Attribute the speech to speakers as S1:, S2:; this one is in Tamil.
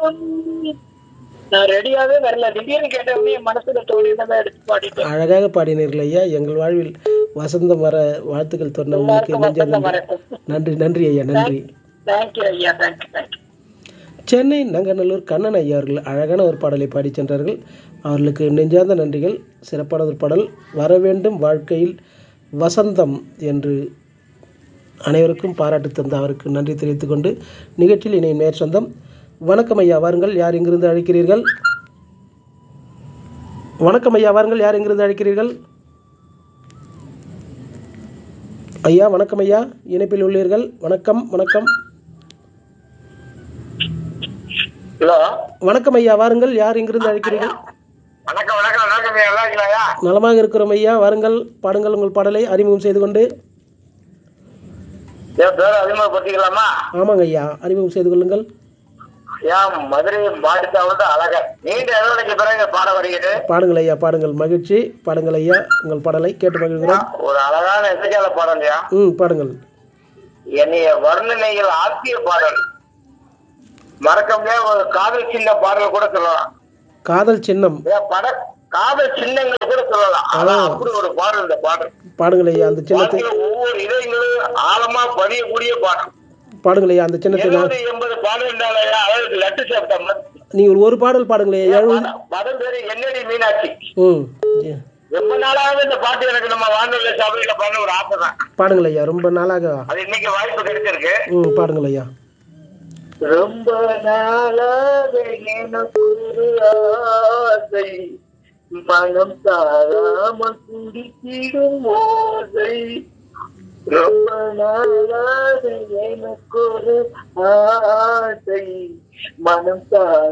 S1: வசந்தம் நான் ரெடியாவே வரல திடீர்னு கேட்டவனே என் மனசுல தோணிதான் எடுத்து பாடிட்டேன்
S2: அழகாக பாடினீர்கள் ஐயா எங்கள் வாழ்வில் வசந்தம் வர வாழ்த்துக்கள் சொன்ன உங்களுக்கு நெஞ்ச
S1: வசந்தம்
S2: நன்றி
S1: வரட்டும்
S2: நன்றி நன்றி ஐயா நன்றி
S1: தேங்க்யூ ஐயா தேங்க்யூ தேங்க்யூ
S2: சென்னை நங்கநல்லூர் கண்ணன் ஐயா அவர்கள் அழகான ஒரு பாடலை பாடி சென்றார்கள் அவர்களுக்கு நெஞ்சார்ந்த நன்றிகள் சிறப்பான ஒரு பாடல் வர வேண்டும் வாழ்க்கையில் வசந்தம் என்று அனைவருக்கும் பாராட்டு தந்த அவருக்கு நன்றி தெரிவித்துக் கொண்டு நிகழ்ச்சியில் இணையும் நேர் சொந்தம் வணக்கம் ஐயா வாருங்கள் யார் எங்கிருந்து அழைக்கிறீர்கள் வணக்கம் ஐயா வாருங்கள் யார் எங்கிருந்து அழைக்கிறீர்கள் ஐயா வணக்கம் ஐயா இணைப்பில் உள்ளீர்கள் வணக்கம் வணக்கம்
S3: ஹலோ
S2: வணக்கம் ஐயா வாருங்கள் யார் எங்கிருந்து அழைக்கிறீர்கள்
S3: வணக்கம் வணக்கம் வணக்கம் ஐயா, நல்லா இருக்கீங்களா
S2: நலமாக இருக்கிறோம் ஐயா வாருங்கள் பாடுங்கள் உங்கள் பாடலை அறிமுகம் செய்து கொண்டு
S3: என் பேர் அறிமுகப்படுத்திக்கலாமா
S2: ஆமாங்க ஐயா அறிமுகம் செய்து கொள்ளுங்கள்
S3: ஏன் மதுரை மாட்டுத்தாவது அழகர் நீண்ட இடைவெளிக்கு பிறகு பாட வருகிறது
S2: பாடுங்கள் ஐயா பாடுங்கள் மகிழ்ச்சி பாடுங்கள் ஐயா உங்கள் பாடலை கேட்டு மகிழ்கிறோம்
S3: ஒரு அழகான இசைக்கால பாடல் ஐயா
S2: ம் பாடுங்கள்
S3: என்னைய வர்ணனைகள் ஆத்திய பாடல் மறக்க முடியாத ஒரு காதல் சின்ன பாடல் கூட சொல்லலாம்
S2: காதல் சின்னம்
S3: ஏன் பட காதல் சின்னங்கள் கூட சொல்லலாம் ஆனா அப்படி ஒரு பாடல் இந்த பாடல்
S2: பாடுங்கள் ஐயா அந்த சின்னத்தை
S3: வாழ்க்கையில ஒவ்வொரு இதயங்களும் ஆழமா பதியக்கூடிய பாடல்
S2: பாடுங்கள் ஐயா அந்த சின்னத்தை நான்
S3: எழுபது எண்பது பாடல் இருந்தாலே அதாவது லட்டு சாப்பிட்டோம்னா
S2: நீங்கள் ஒரு பாடல் பாடுங்கள் ஐயா எழுபது
S3: மதம் பேரு என்னடி மீனாட்சி
S2: ம் ஏ,
S3: ரொம்ப நாளாவது இந்த பாட்டு எனக்கு நம்ம வானொலி சபையில பண்ண ஒரு ஆசை தான்
S2: பாடுங்கள் ஐயா ரொம்ப நாளாக
S3: அது இன்னைக்கு வாய்ப்பு கிடைச்சிருக்கு
S2: ம் பாடுங்கள் ஐயா
S1: ரொம்ப நாளாக எனக்கு ஒரு ஆசை மனம் தாராமல் குடித்திடும் ஓசை ரொம்ப நாளாக எனக்கு ஒரு ஆசை மனம் தாராமல்